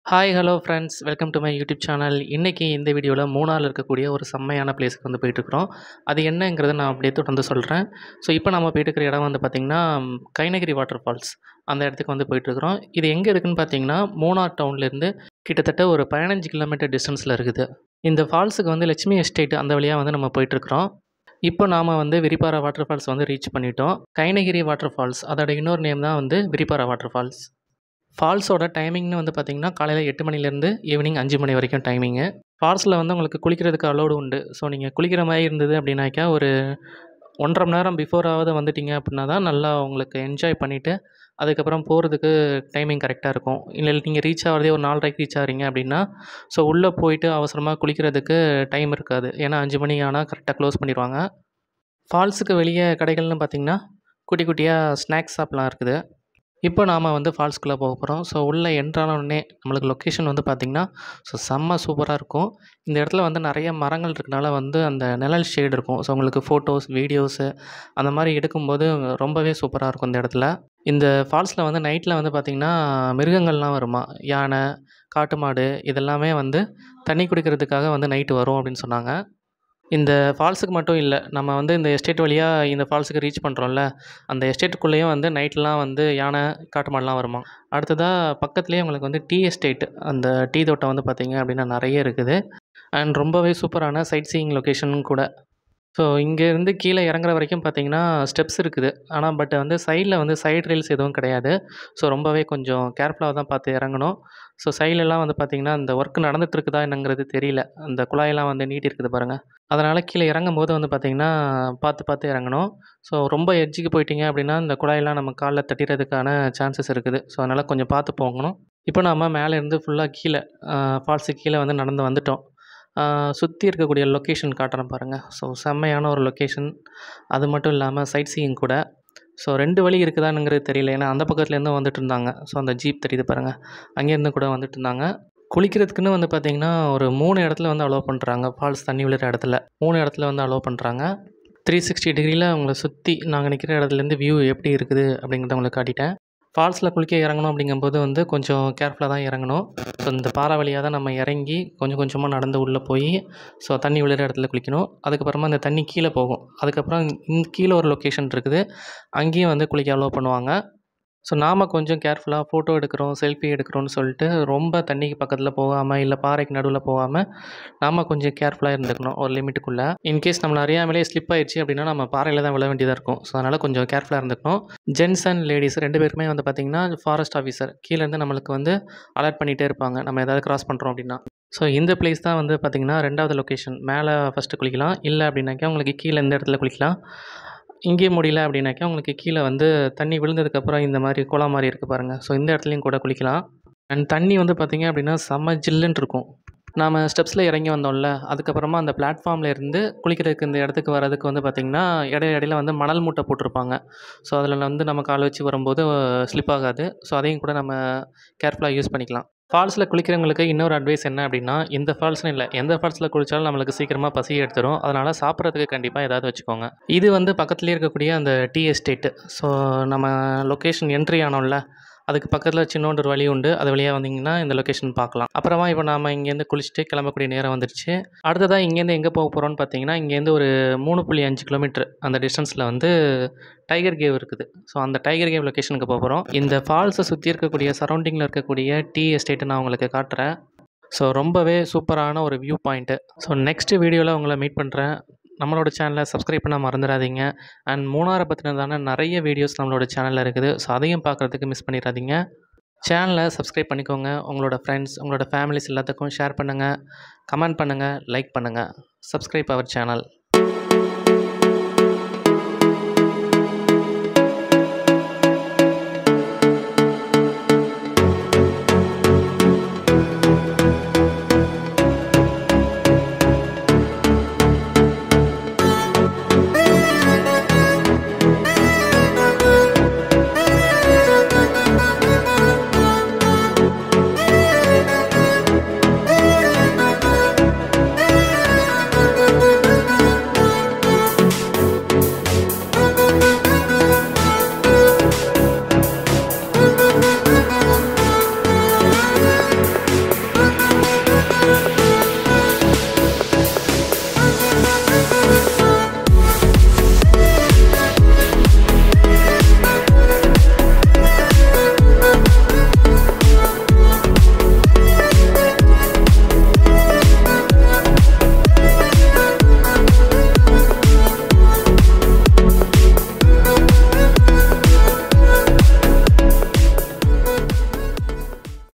hi hello friends welcome to my YouTube channel இன்றைக்கி இந்த வீடியோவில் மூணாரில் இருக்கக்கூடிய ஒரு செம்மையான பிளேஸுக்கு வந்து போயிட்டுருக்குறோம் அது என்னங்கிறத நான் அப்படியே தொடர்ந்து சொல்கிறேன் ஸோ இப்போ நம்ம போயிட்டு இருக்கிற இடம் வந்து பார்த்திங்கன்னா ம், கைனகிரி வாட்டர் ஃபால்ஸ் அந்த இடத்துக்கு வந்து போயிட்டுருக்குறோம் இது எங்கே இருக்குன்னு பார்த்தீங்கன்னா மூணார் டவுன்லேருந்து கிட்டத்தட்ட ஒரு பதினஞ்சு கிலோமீட்டர் டிஸ்டன்ஸில் இருக்குது இந்த ஃபால்ஸுக்கு வந்து லட்சுமி எஸ்டேட் அந்த வழியாக வந்து நம்ம போயிட்டுருக்குறோம் இப்போ நாம் வந்து விரிப்பாரா வாட்டர் ஃபால்ஸ் வந்து ரீச் பண்ணிட்டோம் கைனகிரி வாட்டர் ஃபால்ஸ் அதோட இன்னொரு நேம் தான் வந்து விரிப்பாரா வாட்டர் ஃபால்ஸ் ஃபால்ஸோட டைமிங்னு வந்து பார்த்திங்கன்னா காலையில் எட்டு மணிலேருந்து ஈவினிங் அஞ்சு மணி வரைக்கும் டைமிங்கு ஃபால்ஸில் வந்து உங்களுக்கு குளிக்கிறதுக்கு அலோடு உண்டு ஸோ நீங்கள் குளிக்கிற மாதிரி இருந்தது அப்படின்னாக்கா ஒரு ஒன்றரை மணி நேரம் பிஃபோராவது வந்துட்டீங்க அப்படின்னா தான் நல்லா உங்களுக்கு என்ஜாய் பண்ணிவிட்டு அதுக்கப்புறம் போகிறதுக்கு டைமிங் கரெக்டாக இருக்கும் இல்லை நீங்கள் ரீச் ஆகிறதே ஒரு நாலரைக்கு ரீச் ஆகிறீங்க அப்படின்னா ஸோ உள்ளே போயிட்டு அவசரமாக குளிக்கிறதுக்கு டைம் இருக்காது ஏன்னா அஞ்சு மணி ஆனால் கரெக்டாக க்ளோஸ் பண்ணிடுவாங்க ஃபால்ஸுக்கு வெளியே கடைகள்னு பார்த்திங்கன்னா குட்டி குட்டியாக ஸ்நாக்ஸ் ஷாப்லாம் இருக்குது இப்போ நாம் வந்து ஃபால்ஸ்குள்ளே போக போகிறோம் ஸோ உள்ளே என்ட்ரான உடனே நம்மளுக்கு லொக்கேஷன் வந்து பார்த்திங்கன்னா ஸோ செம்ம சூப்பராக இருக்கும் இந்த இடத்துல வந்து நிறைய மரங்கள் இருக்கனால வந்து அந்த நிழல் ஷேடு இருக்கும் ஸோ உங்களுக்கு ஃபோட்டோஸ் வீடியோஸு அந்த மாதிரி எடுக்கும்போது ரொம்பவே சூப்பராக இருக்கும் இந்த இடத்துல இந்த ஃபால்ஸில் வந்து நைட்டில் வந்து பார்த்திங்கன்னா மிருகங்கள்லாம் வருமா யானை காட்டு மாடு இதெல்லாமே வந்து தண்ணி குடிக்கிறதுக்காக வந்து நைட்டு வரும் அப்படின்னு சொன்னாங்க இந்த ஃபால்ஸுக்கு மட்டும் இல்லை நம்ம வந்து இந்த எஸ்டேட் வழியாக இந்த ஃபால்ஸுக்கு ரீச் பண்ணுறோம்ல அந்த எஸ்டேட்டுக்குள்ளேயும் வந்து நைட்லாம் வந்து யானை காட்டு மாடுலாம் வருமா அடுத்ததாக பக்கத்துலேயே உங்களுக்கு வந்து டீ எஸ்டேட் அந்த டீ தோட்டம் வந்து பார்த்திங்க அப்படின்னா நிறைய இருக்குது அண்ட் ரொம்பவே சூப்பரான சைட் சீயிங் லொக்கேஷனும் கூட ஸோ இங்கேருந்து கீழே இறங்குற வரைக்கும் பார்த்தீங்கன்னா ஸ்டெப்ஸ் இருக்குது ஆனால் பட் வந்து சைடில் வந்து சைடு ரீல்ஸ் எதுவும் கிடையாது ஸோ ரொம்பவே கொஞ்சம் கேர்ஃபுல்லாக தான் பார்த்து இறங்கணும் ஸோ சைட்லலாம் வந்து பார்த்திங்கன்னா அந்த ஒர்க் நடந்துட்டு இருக்குதா என்னங்கிறது தெரியல அந்த குழாயெல்லாம் வந்து நீட்டி இருக்குது பாருங்கள் அதனால் கீழே இறங்கும் போது வந்து பார்த்திங்கன்னா பார்த்து பார்த்து இறங்கணும் ஸோ ரொம்ப எட்ஜுக்கு போயிட்டீங்க அப்படின்னா இந்த குழாயெல்லாம் நம்ம காலில் தட்டிறதுக்கான சான்சஸ் இருக்குது ஸோ அதனால் கொஞ்சம் பார்த்து போகணும் இப்போ நம்ம மேலே இருந்து ஃபுல்லாக கீழே ஃபால்ஸுக்கு கீழே வந்து நடந்து வந்துட்டோம் சுற்றி இருக்கக்கூடிய லொக்கேஷன் காட்டுறேன் பாருங்கள் ஸோ செம்மையான ஒரு லொக்கேஷன் அது மட்டும் இல்லாமல் சைட் சீயிங் கூட ஸோ ரெண்டு வழி இருக்குதானுங்கிறது தெரியல ஏன்னா அந்த பக்கத்துலேருந்தும் வந்துட்டு இருந்தாங்க ஸோ அந்த ஜீப் தெரியுது பாருங்கள் அங்கேருந்து கூட வந்துட்டு இருந்தாங்க குளிக்கிறதுக்குன்னு வந்து பார்த்திங்கன்னா ஒரு மூணு இடத்துல வந்து அலோவ் பண்ணுறாங்க ஃபால்ஸ் தண்ணி விழுற இடத்துல மூணு இடத்துல வந்து அலோவ் பண்ணுறாங்க த்ரீ சிக்ஸ்டி டிகிரியில் உங்களை சுற்றி நாங்கள் நிற்கிற இடத்துலேருந்து வியூ எப்படி இருக்குது அப்படிங்கிறத உங்களுக்கு காட்டிட்டேன் ஃபால்ஸில் குளிக்க இறங்கணும் அப்படிங்கும்போது வந்து கொஞ்சம் கேர்ஃபுல்லாக தான் இறங்கணும் ஸோ இந்த பாறை வழியாக தான் நம்ம இறங்கி கொஞ்சம் கொஞ்சமாக நடந்து உள்ளே போய் ஸோ தண்ணி விழுற இடத்துல குளிக்கணும் அதுக்கப்புறமா அந்த தண்ணி கீழே போகும் அதுக்கப்புறம் இங்க கீழே ஒரு லொக்கேஷன் இருக்குது அங்கேயும் வந்து குளிக்க அலோவ் பண்ணுவாங்க ஸோ நாம் கொஞ்சம் கேர்ஃபுல்லாக ஃபோட்டோ எடுக்கிறோம் செல்ஃபி எடுக்கிறோம்னு சொல்லிட்டு ரொம்ப தண்ணிக்கு பக்கத்தில் போகாமல் இல்லை பாறைக்கு நடுவில் போகாமல் நாம் கொஞ்சம் கேர்ஃபுல்லாக இருந்துக்கணும் ஒரு லிமிட்டுக்குள்ளே இன்கேஸ் நம்மளை அறியாமலே ஸ்லிப் ஆயிடுச்சு அப்படின்னா நம்ம பாறையில் தான் விழ வேண்டியதாக இருக்கும் ஸோ அதனால் கொஞ்சம் கேர்ஃபுல்லாக இருந்துக்கணும் ஜென்ஸ் அண்ட் லேடிஸ் ரெண்டு பேருக்குமே வந்து பார்த்திங்கன்னா ஃபாரஸ்ட் ஆஃபீஸர் கீழேருந்து நம்மளுக்கு வந்து அலர்ட் பண்ணிகிட்டே இருப்பாங்க நம்ம ஏதாவது கிராஸ் பண்ணுறோம் அப்படின்னா ஸோ இந்த பிளேஸ் தான் வந்து பார்த்திங்கன்னா ரெண்டாவது லொக்கேஷன் மேலே ஃபஸ்ட்டு குளிக்கலாம் இல்லை அப்படின்னாக்கா உங்களுக்கு கீழே இந்த இடத்துல குளிக்கலாம் இங்கே முடியல அப்படின்னாக்கா உங்களுக்கு கீழே வந்து தண்ணி விழுந்ததுக்கப்புறம் இந்த மாதிரி குளம் மாதிரி இருக்குது பாருங்கள் ஸோ இந்த இடத்துலையும் கூட குளிக்கலாம் அண்ட் தண்ணி வந்து பார்த்திங்க அப்படின்னா செம்ம ஜில்லுன்னு இருக்கும் நாம் ஸ்டெப்ஸில் இறங்கி வந்தோம்ல அதுக்கப்புறமா அந்த பிளாட்ஃபார்மில் இருந்து குளிக்கிறதுக்கு இந்த இடத்துக்கு வரதுக்கு வந்து பார்த்திங்கன்னா இடையில இடையில வந்து மணல் மூட்டை போட்டிருப்பாங்க ஸோ அதில் வந்து நம்ம கால் வச்சு வரும்போது ஸ்லிப் ஆகாது ஸோ அதையும் கூட நம்ம கேர்ஃபுல்லாக யூஸ் பண்ணிக்கலாம் ஃபால்ஸில் குளிக்கிறவங்களுக்கு இன்னொரு அட்வைஸ் என்ன அப்படின்னா இந்த ஃபால்ஸ்னு இல்லை எந்த ஃபால்ஸில் குளித்தாலும் நம்மளுக்கு சீக்கிரமாக பசி எடுத்துரும் அதனால் சாப்பிட்றதுக்கு கண்டிப்பாக ஏதாவது வச்சுக்கோங்க இது வந்து பக்கத்துலேயே இருக்கக்கூடிய அந்த டீ எஸ்டேட்டு ஸோ நம்ம லொக்கேஷன் என்ட்ரி ஆனோம்ல அதுக்கு பக்கத்தில் சின்னோண்டு ஒரு வழி உண்டு அது வழியாக வந்தீங்கன்னா இந்த லொக்கேஷன் பார்க்கலாம் அப்புறமா இப்போ நாம் இங்கேருந்து குளிச்சுட்டு கிளம்பக்கூடிய நேரம் வந்துடுச்சு அடுத்ததாக இங்கேருந்து எங்கே போக போகிறோம்னு பார்த்தீங்கன்னா இங்கேருந்து ஒரு மூணு புள்ளி அஞ்சு கிலோமீட்டர் அந்த டிஸ்டன்ஸில் வந்து டைகர் கேவ் இருக்குது ஸோ அந்த டைகர் கேவ் லொக்கேஷனுக்கு போக போகிறோம் இந்த ஃபால்ஸை சுற்றி இருக்கக்கூடிய சரௌண்டிங்கில் இருக்கக்கூடிய டீ எஸ்டேட்டை நான் உங்களுக்கு காட்டுறேன் ஸோ ரொம்பவே சூப்பரான ஒரு வியூ பாயிண்ட்டு ஸோ நெக்ஸ்ட் வீடியோவில் உங்களை மீட் பண்ணுறேன் நம்மளோட சேனலை சப்ஸ்கிரைப் பண்ண மறந்துடாதீங்க அண்ட் மூணாரை பற்றினதான நிறைய வீடியோஸ் நம்மளோட சேனலில் இருக்குது ஸோ அதையும் பார்க்குறதுக்கு மிஸ் பண்ணிடாதீங்க சேனலை சப்ஸ்கிரைப் பண்ணிக்கோங்க உங்களோட ஃப்ரெண்ட்ஸ் உங்களோட ஃபேமிலிஸ் எல்லாத்துக்கும் ஷேர் பண்ணுங்கள் கமெண்ட் பண்ணுங்கள் லைக் பண்ணுங்கள் சப்ஸ்கிரைப் அவர் சேனல்